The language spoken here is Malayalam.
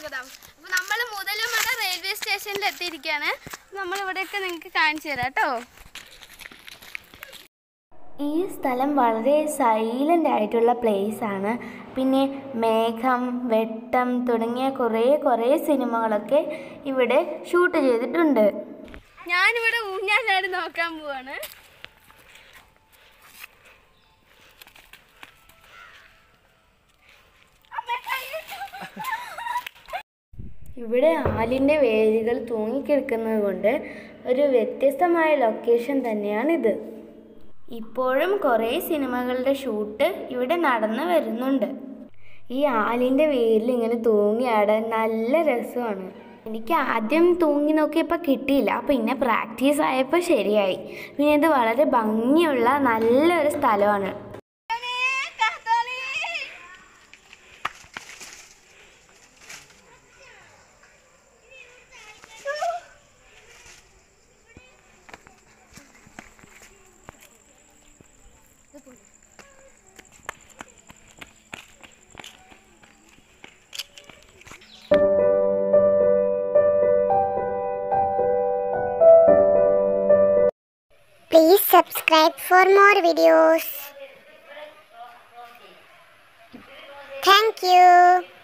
സ്വാഗതം അപ്പോൾ നമ്മൾ മുതലമട റെയിൽവേ സ്റ്റേഷനിൽ എത്തിയിരിക്കുകയാണ് നമ്മൾ ഇവിടെയൊക്കെ നിങ്ങൾക്ക് കാണിച്ചു തരാം കേട്ടോ ഈ സ്ഥലം വളരെ സൈലൻ്റ് ആയിട്ടുള്ള പ്ലേസ് ആണ് പിന്നെ മേഘം വെട്ടം തുടങ്ങിയ കുറേ കുറേ സിനിമകളൊക്കെ ഇവിടെ ഷൂട്ട് ചെയ്തിട്ടുണ്ട് ഞാനിവിടെ ഊഞ്ഞാലാട് നോക്കാൻ പോവാണ് ഇവിടെ ആലിൻ്റെ വേരുകൾ തൂങ്ങിക്കിടക്കുന്നത് കൊണ്ട് ഒരു വ്യത്യസ്തമായ ലൊക്കേഷൻ തന്നെയാണിത് ഇപ്പോഴും കുറേ സിനിമകളുടെ ഷൂട്ട് ഇവിടെ നടന്നു വരുന്നുണ്ട് ഈ ആലിൻ്റെ വേരിൽ ഇങ്ങനെ തൂങ്ങിയാടാൻ നല്ല രസമാണ് എനിക്ക് ആദ്യം തൂങ്ങി നോക്കിയപ്പോൾ കിട്ടിയില്ല പിന്നെ പ്രാക്ടീസ് ആയപ്പോൾ ശരിയായി പിന്നെ ഇത് വളരെ ഭംഗിയുള്ള നല്ലൊരു സ്ഥലമാണ് Please subscribe for more videos. Thank you.